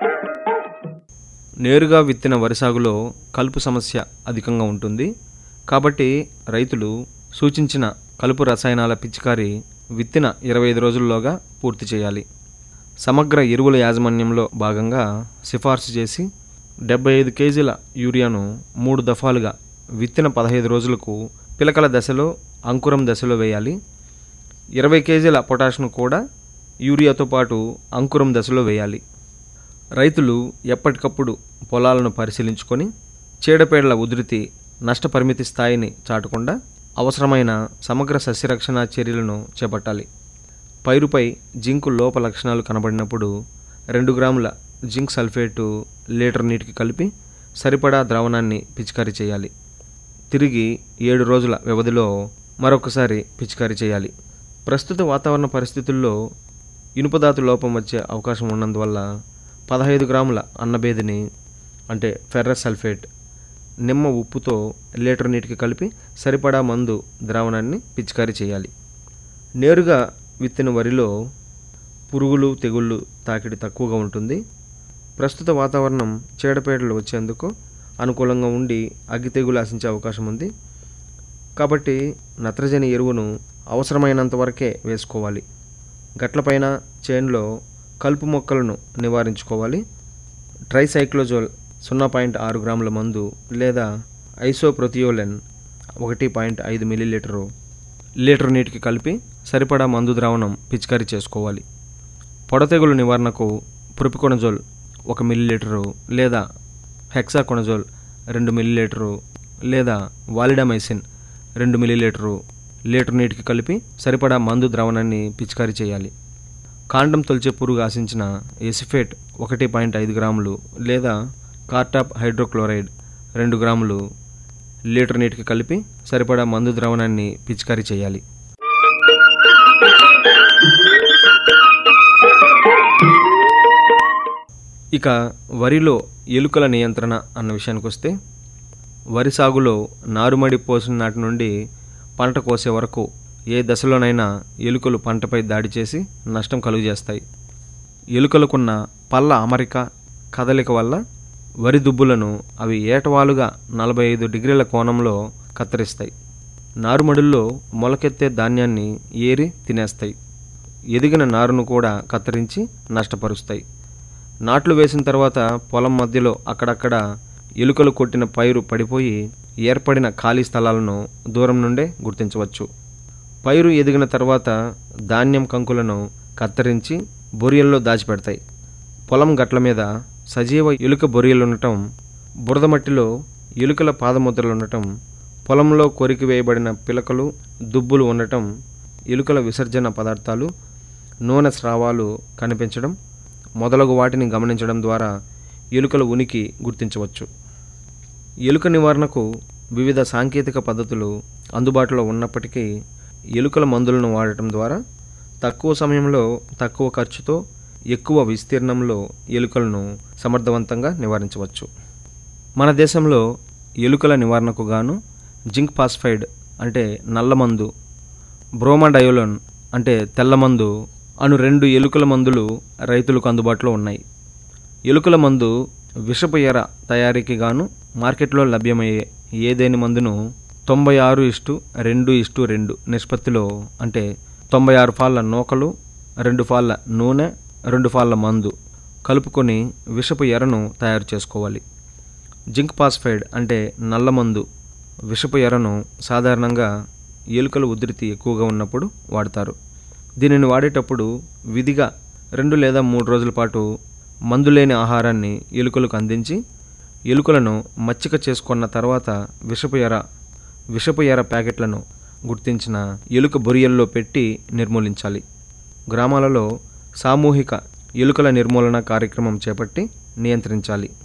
నేరుగా విత్తిన వరి సాగులో కలుపు సమస్య అధికంగా ఉంటుంది కాబట్టి రైతులు సూచించిన కలుపు రసాయనాల పిచికారి విత్తిన ఇరవై ఐదు రోజుల్లోగా పూర్తి చేయాలి సమగ్ర ఎరువుల యాజమాన్యంలో భాగంగా సిఫార్సు చేసి డెబ్బై ఐదు కేజీల యూరియాను మూడు దఫాలుగా విత్తిన పదహైదు రోజులకు పిలకల దశలో అంకురం దశలో వేయాలి ఇరవై కేజీల పొటాష్ను కూడా యూరియాతో పాటు అంకురం దశలో వేయాలి రైతులు ఎప్పటికప్పుడు పొలాలను పరిశీలించుకొని చీడపీడల ఉధృతి నష్టపరిమితి స్థాయిని చాటకుండా అవసరమైన సమగ్ర సస్యరక్షణ చర్యలను చేపట్టాలి పైరుపై జింకు లోప లక్షణాలు కనబడినప్పుడు రెండు గ్రాముల జింక్ సల్ఫేటు లీటర్ నీటికి కలిపి సరిపడా ద్రావణాన్ని పిచికారీ చేయాలి తిరిగి ఏడు రోజుల వ్యవధిలో మరొకసారి పిచికారీ చేయాలి ప్రస్తుత వాతావరణ పరిస్థితుల్లో ఇనుపధాతు లోపం వచ్చే అవకాశం ఉన్నందువల్ల పదహైదు గ్రాముల అన్నబేదిని అంటే ఫెర్రస్ సల్ఫేట్ నిమ్మ ఉప్పుతో లీటర్ నీటికి కలిపి సరిపడా మందు ద్రావణాన్ని పిచికారీ చేయాలి నేరుగా విత్తిన వరిలో పురుగులు తెగుళ్ళు తాకిడి తక్కువగా ఉంటుంది ప్రస్తుత వాతావరణం చీడపీడలు వచ్చేందుకు అనుకూలంగా ఉండి అగ్గి తెగులు ఆశించే అవకాశం ఉంది కాబట్టి నత్రజని ఎరువును అవసరమైనంత వరకే వేసుకోవాలి గట్లపైన చేన్లో కలుపు మొక్కలను నివారించుకోవాలి ట్రైసైక్లోజోల్ సున్నా పాయింట్ ఆరు గ్రాముల మందు లేదా ఐసోప్రొతియోలెన్ ఒకటి పాయింట్ ఐదు మిల్లీలీటరు లీటర్ నీటికి కలిపి సరిపడా మందు ద్రావణం పిచికారీ చేసుకోవాలి పొడతెగులు నివారణకు పురుపికొనజోల్ ఒక మిల్లీలీటరు లేదా హెక్సాకొనజోల్ రెండు మిల్లీలీటరు లేదా వాలిడామైసిన్ రెండు మిల్లీలీటరు లీటర్ నీటికి కలిపి సరిపడా మందు ద్రావణాన్ని పిచికారీ చేయాలి కాండం తొలిచే పురుగు ఆశించిన ఎసిఫేట్ ఒకటి పాయింట్ ఐదు గ్రాములు లేదా కార్టాప్ హైడ్రోక్లోరైడ్ రెండు గ్రాములు లీటర్ నీటికి కలిపి సరిపడా మందు ద్రావణాన్ని పిచికారీ చేయాలి ఇక వరిలో ఎలుకల నియంత్రణ అన్న విషయానికి వస్తే వరి సాగులో నారుమడి పోసిన నాటి నుండి పంట కోసే వరకు ఏ దశలోనైనా ఎలుకలు పంటపై దాడి చేసి నష్టం కలుగజేస్తాయి ఎలుకలకున్న పళ్ళ అమరిక కదలిక వల్ల వరి దుబ్బులను అవి ఏటవాలుగా నలభై ఐదు డిగ్రీల కోణంలో కత్తిరిస్తాయి నారుమడుల్లో మొలకెత్తే ధాన్యాన్ని ఏరి తినేస్తాయి ఎదిగిన నారును కూడా కత్తిరించి నష్టపరుస్తాయి నాట్లు వేసిన తర్వాత పొలం మధ్యలో అక్కడక్కడ ఎలుకలు కొట్టిన పైరు పడిపోయి ఏర్పడిన ఖాళీ స్థలాలను దూరం నుండే గుర్తించవచ్చు పైరు ఎదిగిన తర్వాత ధాన్యం కంకులను కత్తిరించి బొరియల్లో దాచిపెడతాయి పొలం గట్ల మీద సజీవ ఎలుక బొరియలు ఉండటం బురద మట్టిలో ఎలుకల పాదముద్రలు ఉండటం పొలంలో కొరికి వేయబడిన పిలకలు దుబ్బులు ఉండటం ఎలుకల విసర్జన పదార్థాలు నూనె స్రావాలు కనిపించడం మొదలగు వాటిని గమనించడం ద్వారా ఎలుకల ఉనికి గుర్తించవచ్చు ఎలుక నివారణకు వివిధ సాంకేతిక పద్ధతులు అందుబాటులో ఉన్నప్పటికీ ఎలుకల మందులను వాడటం ద్వారా తక్కువ సమయంలో తక్కువ ఖర్చుతో ఎక్కువ విస్తీర్ణంలో ఎలుకలను సమర్థవంతంగా నివారించవచ్చు మన దేశంలో ఎలుకల నివారణకు గాను జింక్ ఫాస్ఫైడ్ అంటే నల్లమందు బ్రోమాడయోలోన్ అంటే తెల్లమందు అను రెండు ఎలుకల మందులు రైతులకు అందుబాటులో ఉన్నాయి ఎలుకల మందు విషపు ఎర తయారీకి గాను మార్కెట్లో లభ్యమయ్యే ఏదేని మందును తొంభై ఆరు ఇష్టు రెండు ఇష్టు రెండు నిష్పత్తిలో అంటే తొంభై ఆరు ఫాళ్ళ నూకలు రెండు ఫాళ్ళ నూనె రెండు ఫాళ్ళ మందు కలుపుకొని విషపు ఎరను తయారు చేసుకోవాలి జింక్ ఫాస్ఫైడ్ అంటే నల్ల మందు విషపు ఎరను సాధారణంగా ఎలుకల ఉధృతి ఎక్కువగా ఉన్నప్పుడు వాడతారు దీనిని వాడేటప్పుడు విధిగా రెండు లేదా మూడు రోజుల పాటు మందులేని ఆహారాన్ని ఎలుకలకు అందించి ఎలుకలను మచ్చిక చేసుకున్న తర్వాత విషపు ఎర విషపు ఎర ప్యాకెట్లను గుర్తించిన ఎలుక బొరియల్లో పెట్టి నిర్మూలించాలి గ్రామాలలో సామూహిక ఎలుకల నిర్మూలన కార్యక్రమం చేపట్టి నియంత్రించాలి